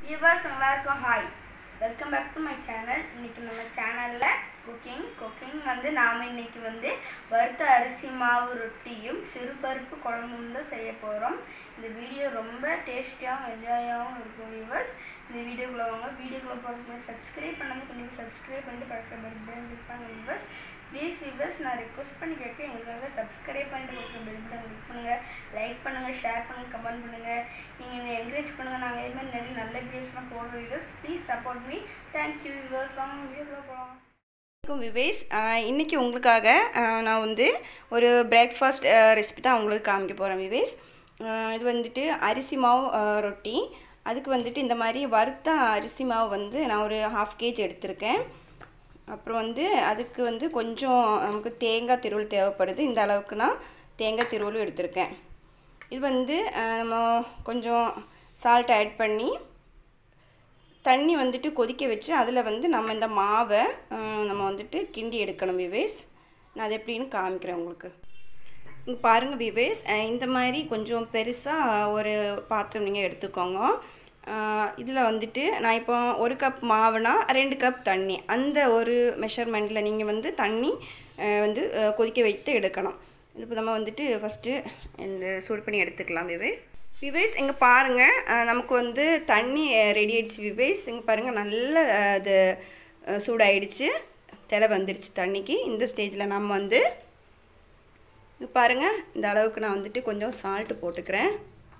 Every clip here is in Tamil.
வியூவர்ஸ் எல்லாருக்கும் hi welcome back to my channel இன்னைக்கு நம்ம சேனலில் குக்கிங் குக்கிங் வந்து நாம் இன்னைக்கு வந்து வறுத்த அரிசி மாவு ரொட்டியும் சிறுபருப்பு குழம்பும் தான் செய்ய போகிறோம் இந்த வீடியோ ரொம்ப டேஸ்டியாகவும் என்ஜாயாகவும் இருக்கும் வியூவர்ஸ் இந்த வீடியோக்குள்ளே வாங்க வீடியோக்குள்ளே போகிறதுக்கு சப்ஸ்கிரைப் பண்ணாமல் கொஞ்சம் சப்ஸ்கிரைப் பண்ணிட்டு பக்கத்தில் பெல் பட்டன் கிளிக் பண்ணுங்க வியூவர்ஸ் ப்ளீஸ் வியூவர்ஸ் நான் ரெக்வஸ்ட் பண்ணி கேட்க எங்களுக்காக சப்ஸ்கிரைப் பண்ணிட்டு பக்கத்தில் பெல் பட்டன் கிளிக் பண்ணுங்கள் லைக் பண்ணுங்கள் ஷேர் பண்ணுங்கள் கமெண்ட் பண்ணுங்கள் நீங்கள் என்னை என்கரேஜ் பண்ணுங்கள் நாங்கள் இதே மாதிரி நிறைய நல்ல வீடியோஸ்லாம் போடுறோம் viewers please support me thank you viewers வாங்க வீடியோக்குள்ளே போகலாம் வணக்கம் விவேஸ் இன்றைக்கி உங்களுக்காக ஆஹ் நான் வந்து ஒரு பிரேக்ஃபாஸ்ட் ரெசிபி தான் உங்களுக்கு காமிக்க போகிறேன் விவேஸ் ஆஹ் இது வந்துட்டு அரிசி மாவு ஆஹ் ரொட்டி அதுக்கு வந்துட்டு இந்த மாதிரி வறுத்த அரிசி மாவு வந்து நான் ஒரு ஹாஃப் கேஜ் எடுத்திருக்கேன் அப்புறம் வந்து அதுக்கு வந்து கொஞ்சம் நமக்கு தேங்காய் திருவல் தேவைப்படுது இந்த அளவுக்கு நான் தேங்காய் திருவலும் எடுத்திருக்கேன் இது வந்து ஆஹ் நம்ம கொஞ்சம் சால்ட் ஆட் பண்ணி தண்ணி வந்துட்டு கொதிக்க வச்சு அதில் வந்து நம்ம இந்த மாவை ஆஹ், நம்ம வந்துட்டு கிண்டி எடுக்கணும் விவேஸ் நான் அது எப்படின்னு காமிக்கிறேன் உங்களுக்கு இங்கே பாருங்கள் விவேஸ் அஹ், இந்த மாதிரி கொஞ்சம் பெருசாக ஒரு பாத்திரம் நீங்கள் எடுத்துக்கோங்க இதில் வந்துட்டு நான் இப்போ ஒரு கப் மாவுனா ரெண்டு கப் தண்ணி அந்த ஒரு மெஷர்மெண்ட்டில் நீங்கள் வந்து தண்ணி அஹ், வந்து அஹ், கொதிக்க வைத்து எடுக்கணும் இது இப்போ நம்ம வந்துட்டு ஃபஸ்ட்டு இந்த சூடு பண்ணி எடுத்துக்கலாம் விவேஸ் விவேஸ் இங்கே பாருங்கள் அஹ், நமக்கு வந்து தண்ணி ரெடி ஆயிடுச்சு விவேஸ் இங்கே பாருங்கள் நல்ல அஹ், அது அஹ், சூடாயிடுச்சு திலை வந்துடுச்சு தண்ணிக்கு இந்த ஸ்டேஜில் நம்ம வந்து இங்க பாருங்கள் இந்த அளவுக்கு நான் வந்துட்டு கொஞ்சம் சால்ட்டு போட்டுக்கிறேன்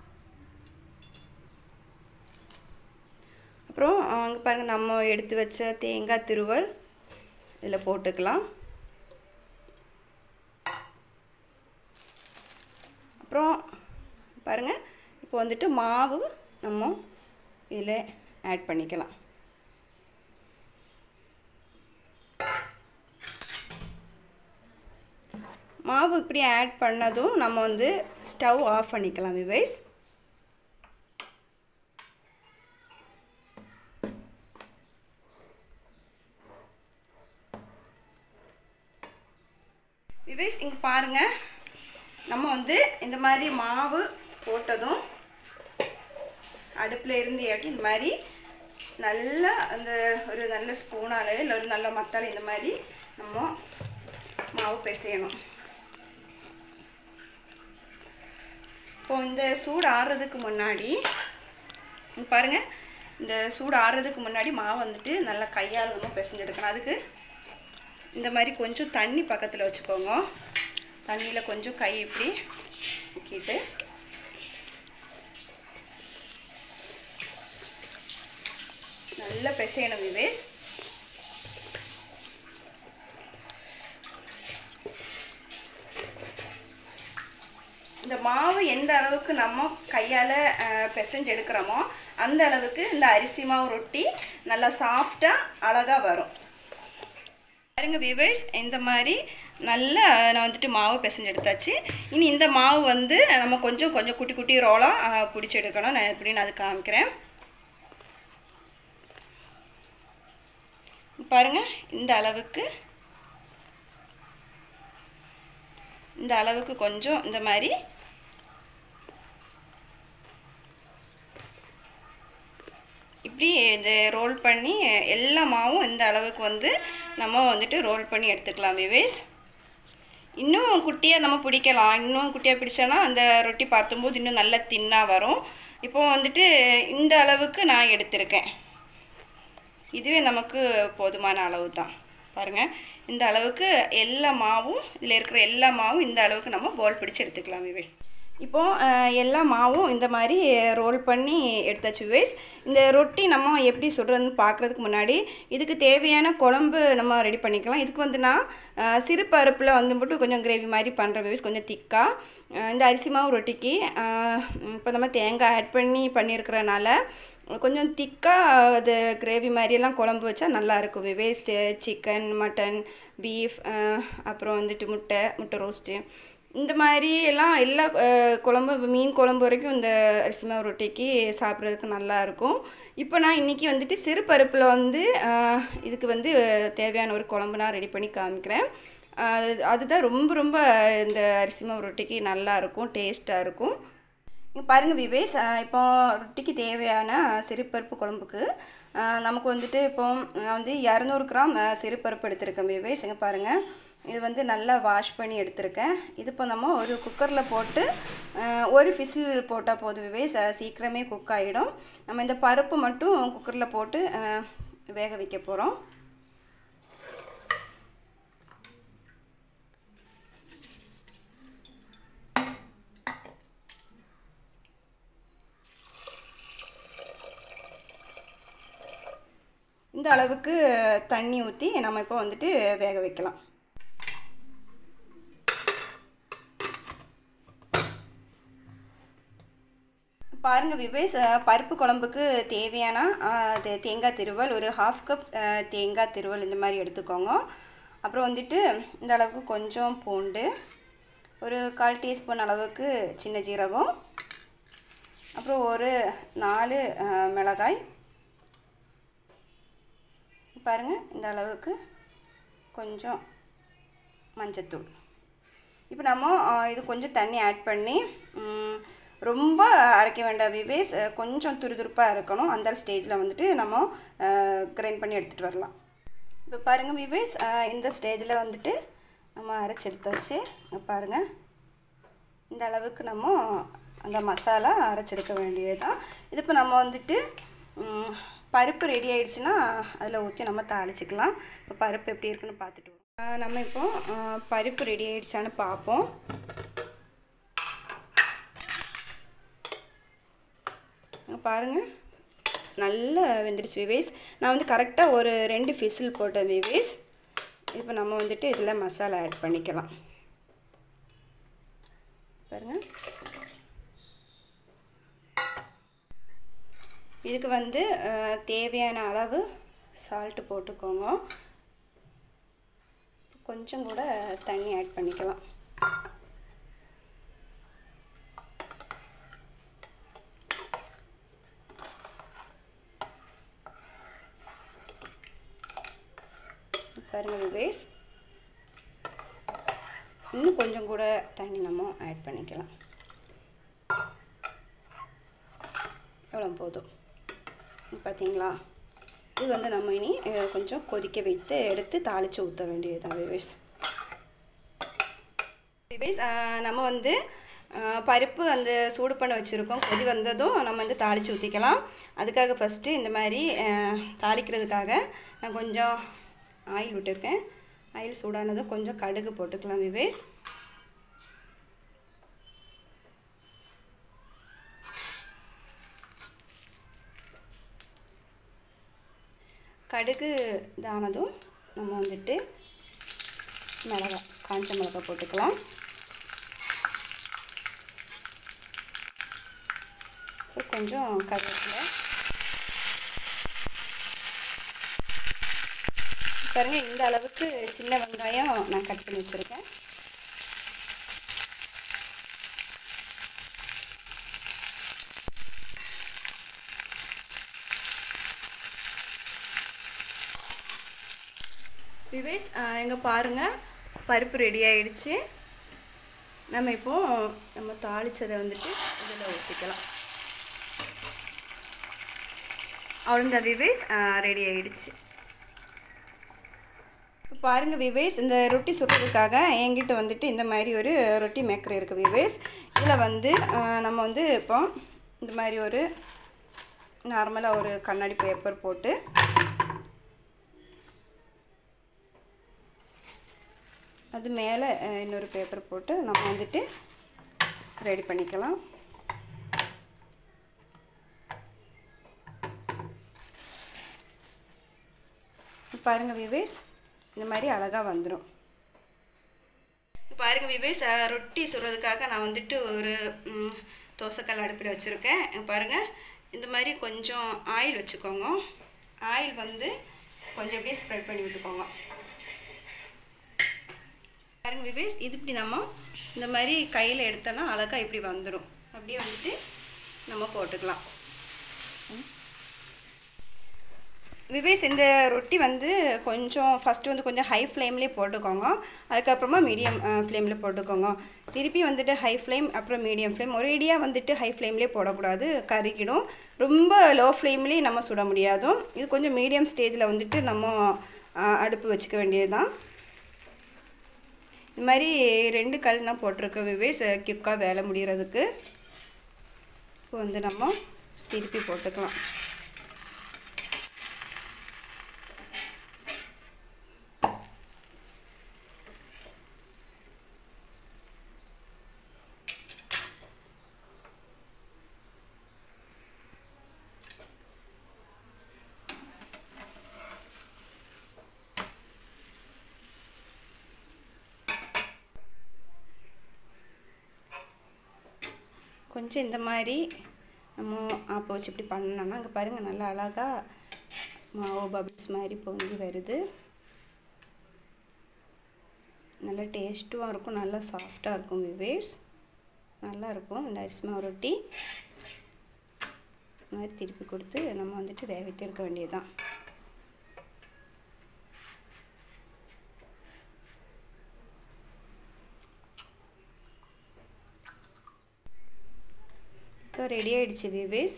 அப்புறம் அங்கே பாருங்கள் நம்ம எடுத்து வச்ச தேங்காய் திருவல் இதில் போட்டுக்கலாம் அப்புறம் பாருங்கள் இப்போ வந்துட்டு மாவு நம்ம இதில் ஆட் பண்ணிக்கலாம் மாவு இப்படி ஆட் பண்ணதும் நம்ம வந்து ஸ்டவ் ஆஃப் பண்ணிக்கலாம் விவைஸ் விவேஸ் இங்கே பாருங்கள் நம்ம வந்து இந்த மாதிரி மாவு போட்டதும் அடுப்பில் இருந்து இறக்கி இந்த மாதிரி நல்லா அந்த ஒரு நல்ல ஸ்பூனால் இல்லை ஒரு நல்ல மத்தால இந்த மாதிரி நம்ம மாவு பிசையணும் இப்போ இந்த சூடு ஆறுறதுக்கு முன்னாடி இங்க பாருங்க இந்த சூடு ஆறுறதுக்கு முன்னாடி மாவு வந்துட்டு நல்லா கையால் நம்ம பிசைஞ்சு எடுக்கணும் அதுக்கு இந்த மாதிரி கொஞ்சம் தண்ணி பக்கத்தில் வச்சுக்கோங்க தண்ணியில் கொஞ்சம் கை இப்படி முக்கிட்டு நல்லா பிசையணும் விவேஸ் இந்த மாவு எந்த அளவுக்கு நம்ம கையால் பிசைஞ்சு எடுக்கிறோமோ அந்த அளவுக்கு இந்த அரிசி மாவு ரொட்டி நல்லா சாஃப்டாக அழகாக வரும் பாருங்க விவேஸ் இந்த மாதிரி நல்லா நான் வந்துட்டு மாவு பிசைஞ்சு எடுத்தாச்சு இனி இந்த மாவு வந்து நம்ம கொஞ்சம் கொஞ்சம் குட்டி குட்டி ரோலாக பிடிச்சி எடுக்கணும் நான் எப்படின்னு அது காமிக்கிறேன் பாருங்கள் இந்த அளவுக்கு இந்த அளவுக்கு கொஞ்சம் இந்த மாதிரி இப்படி இது ரோல் பண்ணி எல்லா மாவும் இந்த அளவுக்கு வந்து நம்ம வந்துட்டு ரோல் பண்ணி எடுத்துக்கலாம் விவேஸ் இன்னும் குட்டியாக நம்ம பிடிக்கலாம் இன்னும் குட்டியாக பிடிச்சோன்னா அந்த ரொட்டி பார்த்தும்போது இன்னும் நல்ல தின்னாக வரும் இப்போ வந்துட்டு இந்த அளவுக்கு நான் எடுத்திருக்கேன் இதுவே நமக்கு போதுமான அளவு தான் பாருங்கள் இந்த அளவுக்கு எல்லா மாவும் இதில் இருக்கிற எல்லா மாவும் இந்த அளவுக்கு நம்ம போல் பிடிச்சி எடுத்துக்கலாம் விவேஸ் இப்போது எல்லா மாவும் இந்த மாதிரி ரோல் பண்ணி எடுத்தாச்சு விவேஸ் இந்த ரொட்டி நம்ம எப்படி சுடுறதுன்னு பார்க்குறதுக்கு முன்னாடி இதுக்கு தேவையான குழம்பு நம்ம ரெடி பண்ணிக்கலாம் இதுக்கு வந்து நான் அஹ், சிறு பருப்பில் வந்து மட்டும் கொஞ்சம் கிரேவி மாதிரி பண்ணுறேன் விவேஸ் கொஞ்சம் திக்காக இந்த அரிசி மாவு ரொட்டிக்கு இப்போ நம்ம தேங்காய் ஆட் பண்ணி பண்ணியிருக்கிறனால கொஞ்சம் திக்காக அது கிரேவி மாதிரியெல்லாம் குழம்பு வச்சா நல்லாயிருக்கும் விவேஸ் சிக்கன் மட்டன் பீஃப் அப்புறம் வந்துட்டு முட்டை முட்டை ரோஸ்ட்டு இந்த மாதிரி எல்லாம் எல்லா அஹ், குழம்பு மீன் குழம்பு வரைக்கும் இந்த அரிசி மாவு ரொட்டிக்கு சாப்பிட்றதுக்கு நல்லாயிருக்கும் இப்போ நான் இன்றைக்கி வந்துட்டு சிறு பருப்பில் வந்து அஹ், இதுக்கு வந்து தேவையான ஒரு குழம்பு நான் ரெடி பண்ணி காமிக்கிறேன் அது அதுதான் ரொம்ப ரொம்ப இந்த அரிசி மாவு ரொட்டிக்கு நல்லாயிருக்கும் டேஸ்ட்டாக இருக்கும் இங்கே பாருங்கள் விவேஸ் இப்போ ரொட்டிக்கு தேவையான சிறுபருப்பு குழம்புக்கு நமக்கு வந்துட்டு இப்போ நான் வந்து இரநூறு கிராம் சிறுபருப்பு எடுத்திருக்கேன் விவேஸ் இங்கே பாருங்கள் இது வந்து நல்லா வாஷ் பண்ணி எடுத்திருக்கேன் இது இப்போ நம்ம ஒரு குக்கரில் போட்டு ஒரு ஃபிசில் போட்டால் போதும் விவேஸ் சீக்கிரமே குக் ஆகிடும் நம்ம இந்த பருப்பு மட்டும் குக்கரில் போட்டு வேக வைக்க போகிறோம் இந்த அளவுக்கு தண்ணி ஊற்றி நம்ம இப்போ வந்துட்டு வேக வைக்கலாம் பாருங்கள் விவேஸ் பருப்பு குழம்புக்கு தேவையான தே தேங்காய் திருவல் ஒரு ஹாஃப் கப் தேங்காய் திருவல் இந்த மாதிரி எடுத்துக்கோங்க அப்புறம் வந்துட்டு இந்த அளவுக்கு கொஞ்சம் பூண்டு ஒரு கால் டீஸ்பூன் அளவுக்கு சின்ன ஜீரகம் அப்புறம் ஒரு நாலு மிளகாய் பாருங்கள் இந்த அளவுக்கு கொஞ்சம் மஞ்சத்தூள் இப்போ நம்ம இது கொஞ்சம் தண்ணி ஆட் பண்ணி ரொம்ப அரைக்க வேண்டாம் விவேஸ் கொஞ்சம் துருதுருப்பாக இருக்கணும் அந்த ஸ்டேஜில் வந்துட்டு நம்ம கிரைண்ட் பண்ணி எடுத்துகிட்டு வரலாம் இப்போ பாருங்கள் விவேஸ் இந்த ஸ்டேஜில் வந்துட்டு நம்ம அரைச்சி எடுத்தாச்சு பாருங்கள் இந்த அளவுக்கு நம்ம அந்த மசாலா அரைச்செடுக்க வேண்டியது தான் இது இப்போ நம்ம வந்துட்டு பருப்பு ரெடி ஆயிடுச்சுன்னா அதில் ஊற்றி நம்ம தாளிச்சிக்கலாம் இப்போ பருப்பு எப்படி இருக்குன்னு பார்த்துட்டு நம்ம இப்போ பருப்பு ரெடி ஆயிடுச்சான்னு பார்ப்போம் பாருங்கள் நல்லா வெந்துடுச்சு விவேஸ் நான் வந்து கரெக்டாக ஒரு ரெண்டு ஃபிசில் போட்டேன் விவேஸ் இப்போ நம்ம வந்துட்டு இதில் மசாலா ஆட் பண்ணிக்கலாம் பாருங்கள் இதுக்கு வந்து தேவையான அளவு சால்ட்டு போட்டுக்கோங்க கொஞ்சம் கூட தண்ணி ஆட் பண்ணிக்கலாம் பாருங்க விவேஸ் இன்னும் கொஞ்சம் கூட தண்ணி நம்ம ஆட் பண்ணிக்கலாம் எவ்வளோ போதும் பார்த்தீங்களா இது வந்து நம்ம இனி கொஞ்சம் கொதிக்க வைத்து எடுத்து தாளித்து ஊற்ற வேண்டியது தான் விவேஸ் விவேஸ் நம்ம வந்து பருப்பு அந்த சூடு பண்ண வச்சுருக்கோம் கொதி வந்ததும் நம்ம வந்து தாளித்து ஊற்றிக்கலாம் அதுக்காக ஃபஸ்ட்டு இந்த மாதிரி தாளிக்கிறதுக்காக நான் கொஞ்சம் ஆயில் விட்டுருக்கேன் ஆயில் சூடானதும் கொஞ்சம் கடுகு போட்டுக்கலாம் விவேஸ் கடுகு இதானதும் நம்ம வந்துட்டு மிளகா காஞ்ச மிளகா போட்டுக்கலாம் கொஞ்சம் கருவேப்பிலை பாருங்க இந்த அளவுக்கு சின்ன வெங்காயம் நான் கட் பண்ணி வச்சுருக்கேன் விவேஸ் எங்கே பாருங்கள் பருப்பு ரெடி ஆயிடுச்சு நம்ம இப்போ நம்ம தாளிச்சதை வந்துட்டு இதில் ஊற்றிக்கலாம் அவ்வளோதான் விவேஸ் ரெடி ஆயிடுச்சு பாருங்கள் விவேஸ் இந்த ரொட்டி சுடுறதுக்காக என்கிட்ட வந்துட்டு இந்த மாதிரி ஒரு ரொட்டி மேக்கர் இருக்குது விவேஸ் இதில் வந்து நம்ம வந்து இப்போ இந்த மாதிரி ஒரு நார்மலாக ஒரு கண்ணாடி பேப்பர் போட்டு அது மேலே இன்னொரு பேப்பர் போட்டு நம்ம வந்துட்டு ரெடி பண்ணிக்கலாம் பாருங்கள் விவேஸ் இந்த மாதிரி அழகாக வந்துடும் பாருங்கள் விவேஸ் ரொட்டி சுடுறதுக்காக நான் வந்துட்டு ஒரு தோசைக்கல் அடுப்பில் வச்சுருக்கேன் பாருங்கள் இந்த மாதிரி கொஞ்சம் ஆயில் வச்சுக்கோங்க ஆயில் வந்து கொஞ்சம் அப்படியே ஸ்ப்ரெட் பண்ணி விட்டுக்கோங்க பாருங்க விவேஸ் இது இப்படி நம்ம இந்த மாதிரி கையில் எடுத்தோன்னா அழகாக இப்படி வந்துடும் அப்படியே வந்துட்டு நம்ம போட்டுக்கலாம் விவேஸ் இந்த ரொட்டி வந்து கொஞ்சம் ஃபஸ்ட்டு வந்து கொஞ்சம் ஹை ஃப்ளேம்லேயே போட்டுக்கோங்க அதுக்கப்புறமா மீடியம் ஃப்ளேமில் போட்டுக்கோங்க திருப்பி வந்துட்டு ஹை ஃப்ளேம் அப்புறம் மீடியம் ஃப்ளேம் ஒரேடியாக வந்துட்டு ஹை ஃப்ளேம்லேயே போடக்கூடாது கருகிடும் ரொம்ப லோ ஃப்ளேம்லேயும் நம்ம சுட முடியாது இது கொஞ்சம் மீடியம் ஸ்டேஜில் வந்துட்டு நம்ம அஹ், அடுப்பு வச்சுக்க வேண்டியது தான் இது மாதிரி ரெண்டு கல் நான் போட்டிருக்கேன் விவேஸ் கிக்காக வேலை முடிகிறதுக்கு இப்போ வந்து நம்ம திருப்பி போட்டுக்கலாம் கொஞ்சம் இந்த மாதிரி நம்ம ஆப்பை வச்சு இப்படி பண்ணோம்னா அங்கே பாருங்கள் நல்லா அழகாக மாவு பபிள்ஸ் மாதிரி பொங்கி வருது நல்லா டேஸ்ட்டும் இருக்கும் நல்லா சாஃப்டாக இருக்கும் விவேஸ் நல்லா இருக்கும் இந்த அரிசி மாவு ரொட்டி இந்த மாதிரி திருப்பி கொடுத்து நம்ம வந்துட்டு வேக வைத்து எடுக்க வேண்டியதுதான் இப்போ ரெடி ஆயிடுச்சு விவேஸ்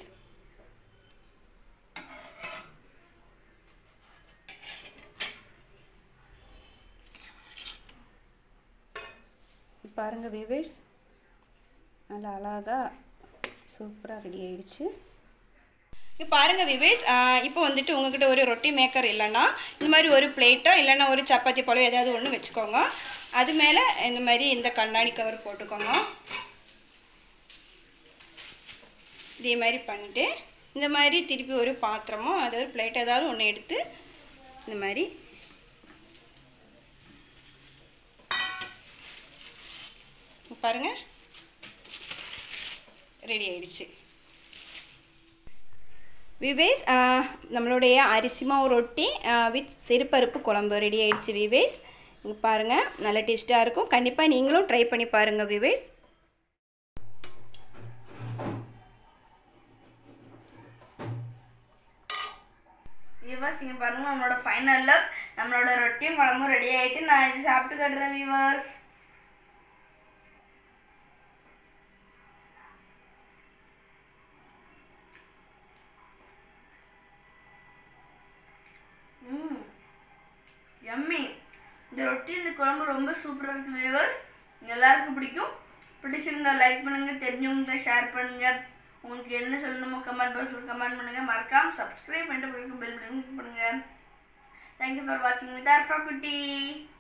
பாருங்க விவேஸ் நல்லா அழகாக சூப்பராக ரெடி ஆயிடுச்சு இப்போ பாருங்கள் விவேஸ் இப்போ வந்துட்டு உங்ககிட்ட ஒரு ரொட்டி மேக்கர் இல்லைன்னா இந்த மாதிரி ஒரு பிளேட்டோ இல்லைன்னா ஒரு சப்பாத்தி பழம் ஏதாவது ஒன்று வச்சுக்கோங்க அது மேலே இந்த மாதிரி இந்த கண்ணாடி கவர் போட்டுக்கோங்க இதே மாதிரி பண்ணிவிட்டு இந்த மாதிரி திருப்பி ஒரு பாத்திரமோ அதாவது பிளேட் ஏதாவது ஒன்று எடுத்து இந்த மாதிரி பாருங்கள் ரெடி ஆயிடுச்சு விவேஸ் நம்மளுடைய அரிசி மாவு ரொட்டி வித் சிறுபருப்பு குழம்பு ரெடி ஆயிடுச்சு விவேஸ் இங்கே பாருங்கள் நல்ல டேஸ்ட்டாக இருக்கும் கண்டிப்பாக நீங்களும் ட்ரை பண்ணி பாருங்கள் விவேஸ் வியூவர்ஸ் இங்கே பாருங்க நம்மளோட ஃபைனல் லுக் நம்மளோட ரொட்டியும் குழம்பும் ரெடி ஆகிட்டு நான் இது சாப்பிட்டு கட்டுறேன் வியூவர்ஸ் ம் எம்மி இந்த ரொட்டி இந்த குழம்பு ரொம்ப சூப்பராக இருக்கு வியூவர் எல்லாருக்கும் பிடிக்கும் பிடிச்சிருந்தா லைக் பண்ணுங்க தெரிஞ்சவங்க ஷேர் பண்ணுங்க உங்களுக்கு என்ன சொல்லணுமோ கமெண்ட் பாக்ஸில் கமெண்ட் பண்ணுங்க மறக்காம சப்ஸ்கிரைப் பண்ணிட்டு பெல் பட்டன் கிளிக் பண்ணுங்க தேங்க்யூ ஃபார் வாட்சிங் வித் ஆர்ஃபா குட்டி